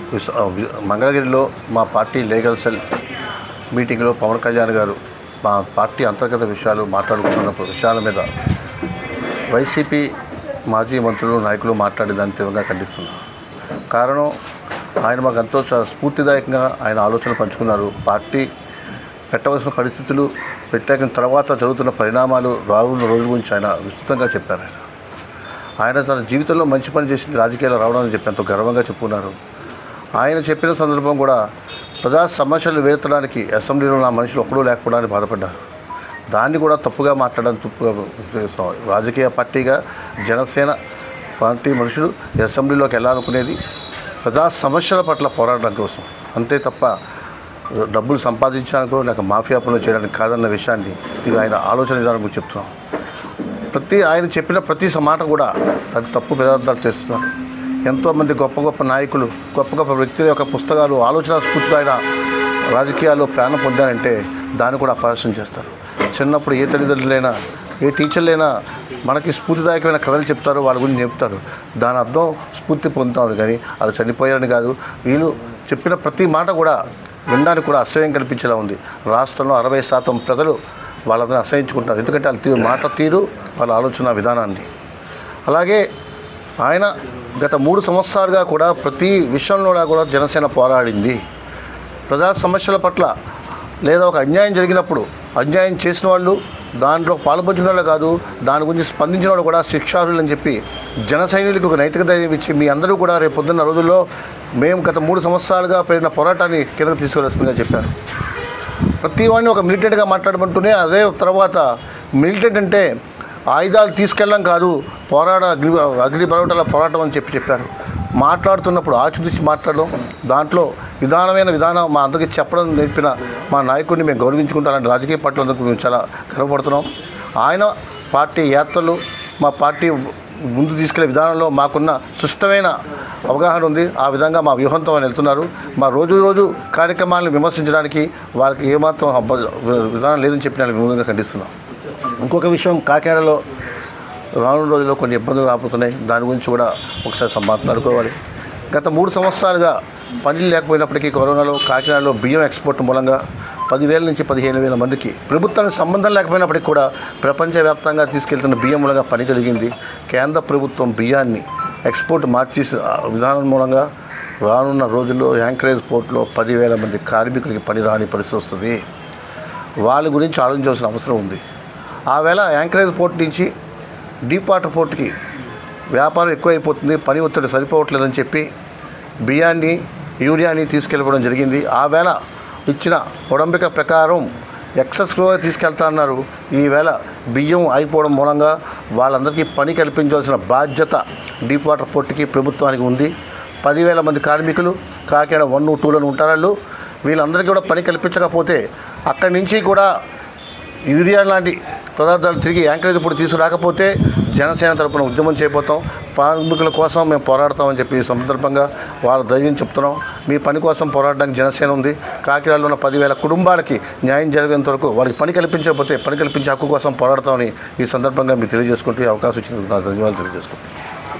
విశ- ఆ, వి- మంగళగిరిలో మా పార్టీ లీగల్ సెల్ మీటింగ్లో పవన్ కళ్యాణ్ గారు మా పార్టీ అంతర్గత విషయాలు మాట్లాడుకుంటున్న విషయాల మీద వైసీపీ మాజీ మంత్రులు నాయకులు మాట్లాడి దాన్ని తీవ్రంగా ఖండిస్తున్నారు కారణం ఆయన మాకు ఎంతో చ- స్ఫూర్తిదాయకంగా ఆయన ఆలోచనలు పంచుకున్నారు పార్టీ పెట్టవలసిన పరిస్థితులు పెట్టాక తర్వాత జరుగుతున్న పరిణామాలు రానున్న రోజుల గురించి ఆయన విస్తృతంగా చెప్పారు ఆయన ఆయన తన జీవితంలో మంచి పని చేసింది రాజకీయాలు రావడం అని చెప్పి ఎంతో గర్వంగా చెప్పుకున్నారు ఆయన చెప్పిన సందర్భం కూడా ప్రజా సమస్యలు వేర్చడానికి అసెంబ్లీలో నా మనుషులు ఒక్కడూ లేకపోవడానికి బాధపడ్డారు దాన్ని కూడా తప్పుగా మాట్లాడడానికి తప్పుగా ఉపయోగిస్తున్నాం రాజకీయ పార్టీగా జనసేన పార్టీ మనుషులు ఈ అసెంబ్లీలోకి వెళ్ళాలనుకునేది ప్రజా సమస్యల పట్ల పోరాడడం కోసం అంతే తప్ప డబ్బులు సంపాదించడానికో లేక మాఫియా పనులు చేయడానికి కాదన్న విషయాన్ని ఇది ఆయన ఆలోచన విధానం గురించి చెప్తున్నాం ప్రతి ఆయన చెప్పిన ప్రతి మాట కూడా అది తప్పు పదార్థాలు చేస్తున్నారు ఎంతోమంది గొప్ప గొప్ప నాయకులు గొప్ప గొప్ప వ్యక్తుల యొక్క పుస్తకాలు ఆలోచన స్ఫూర్తిగా ఆయన రాజకీయాల్లో ప్రాణం పొందారంటే దాన్ని కూడా అపహాస్యం చేస్తారు చిన్నప్పుడు ఏ తల్లిదండ్రులైనా ఏ టీచర్లైనా మనకి స్ఫూర్తిదాయకమైన కథలు చెప్తారు వాళ్ళ గురించి చెప్తారు దాని అర్థం స్ఫూర్తి పొందుతామని కానీ వాళ్ళు చనిపోయారని కాదు వీళ్ళు చెప్పిన ప్రతి మాట కూడా వినడానికి కూడా అసహ్యం కల్పించేలా ఉంది రాష్ట్రంలో అరవై శాతం ప్రజలు వాళ్ళందరూ అసహించుకుంటారు ఎందుకంటే వాళ్ళ తీరు మాట తీరు వాళ్ళ ఆలోచన విధానాన్ని అలాగే ఆయన గత మూడు సంవత్సరాలుగా కూడా ప్రతి విషయంలో కూడా జనసేన పోరాడింది ప్రజా సమస్యల పట్ల లేదా ఒక అన్యాయం జరిగినప్పుడు అన్యాయం చేసిన వాళ్ళు దాంట్లో పాల్పంచిన వాళ్ళు కాదు దాని గురించి స్పందించిన వాళ్ళు కూడా శిక్షార్హులు అని చెప్పి జన సైనికులకు ఒక నైతిక ధైర్యం ఇచ్చి మీ అందరూ కూడా రేపు పొద్దున్న రోజుల్లో మేము గత మూడు సంవత్సరాలుగా పెరిగిన పోరాటాన్ని కిందకు తీసుకువస్తుందిగా చెప్పారు ప్రతి వాడిని ఒక మిలిటెంట్గా మాట్లాడమంటూనే అదే తర్వాత మిలిటెంట్ అంటే ఆయుధాలు తీసుకెళ్ళడం కాదు పోరాడ అగ్ని అగ్ని పర్వటాల పోరాటం అని చెప్పి చెప్పారు మాట్లాడుతున్నప్పుడు ఆచితూచి మాట్లాడడం దాంట్లో విధానమైన విధానం మా అందరికీ చెప్పడం నేర్పిన మా నాయకుడిని మేము గౌరవించుకుంటాం అలాంటి రాజకీయ పార్టీలందుకు మేము చాలా గర్వపడుతున్నాం ఆయన పార్టీ యాత్రలు మా పార్టీ ముందు తీసుకెళ్లే విధానంలో మాకున్న సుష్టమైన అవగాహన ఉంది ఆ విధంగా మా వ్యూహంతో ఆయన వెళ్తున్నారు మా రోజు రోజు కార్యక్రమాలను విమర్శించడానికి వాళ్ళకి ఏమాత్రం అబ్బ- విధానం లేదని చెప్పి నేను విమూలంగా ఖండిస్తున్నాం ఇంకొక విషయం కాకినాడలో రానున్న రోజుల్లో కొన్ని ఇబ్బందులు రాబోతున్నాయి దాని గురించి కూడా ఒకసారి సం- మాట్లాడుకోవాలి గత మూడు సంవత్సరాలుగా పనులు లేకపోయినప్పటికీ కరోనాలో కాకినాడలో బియ్యం ఎక్స్పోర్ట్ మూలంగా పదివేల నుంచి పదిహేను వేల మందికి ప్రభుత్వానికి సంబంధం లేకపోయినప్పటికీ కూడా ప్రపంచవ్యాప్తంగా తీసుకెళ్తున్న బియ్యం మూలంగా పని కలిగింది కేంద్ర ప్రభుత్వం బియ్యాన్ని ఎక్స్పోర్ట్ మార్చి విధానం మూలంగా రానున్న రోజుల్లో యాంకరేజ్ పోర్ట్లో పదివేల మంది కార్మికులకి పని రాని పరిస్థితి వస్తుంది వాళ్ళ గురించి ఆలోచించాల్సిన అవసరం ఉంది ఆ వేళ యాంకరేజ్ పోర్ట్ నుంచి డీప్ వాటర్ పోర్ట్కి వ్యాపారం ఎక్కువైపోతుంది పని ఒత్తిడి సరిపోవట్లేదని చెప్పి బియ్యాన్ని యూరియాని తీసుకెళ్ళిపోవడం జరిగింది ఆ వేళ ఇచ్చిన ఒడంబిక ప్రకారం ఎక్సెస్లో తీసుకెళ్తా అన్నారు ఈవేళ బియ్యం అయిపోవడం మూలంగా వాళ్ళందరికీ పని కల్పించాల్సిన బాధ్యత డీప్ వాటర్ పోర్ట్కి ప్రభుత్వానికి ఉంది పదివేల మంది కార్మికులు కాకినాడ వన్ టూలను ఉంటారు వాళ్ళు వీళ్ళందరికీ కూడా పని కల్పించకపోతే అక్కడి నుంచి కూడా యూరియా లాంటి పదార్థాలు తిరిగి యాంకరేజ్ ఇప్పుడు తీసుకురాకపోతే జనసేన తరపున ఉద్యమం చేయబోతాం కార్మికుల కోసం మేము పోరాడతామని చెప్పి ఈ సందర్భంగా వాళ్ళ ధైర్యం చెప్తున్నాం మీ పని కోసం పోరాడడానికి జనసేన ఉంది కాకినాడలో ఉన్న పదివేల కుటుంబాలకి న్యాయం జరిగేంత వరకు వాళ్ళకి పని కల్పించకపోతే పని కల్పించే హక్కు కోసం పోరాడతామని ఈ సందర్భంగా మీకు తెలియజేసుకుంటూ ఈ అవకాశం ఇచ్చినందుకు నా ధన్యవాదాలు తెలియజేసుకుంటాను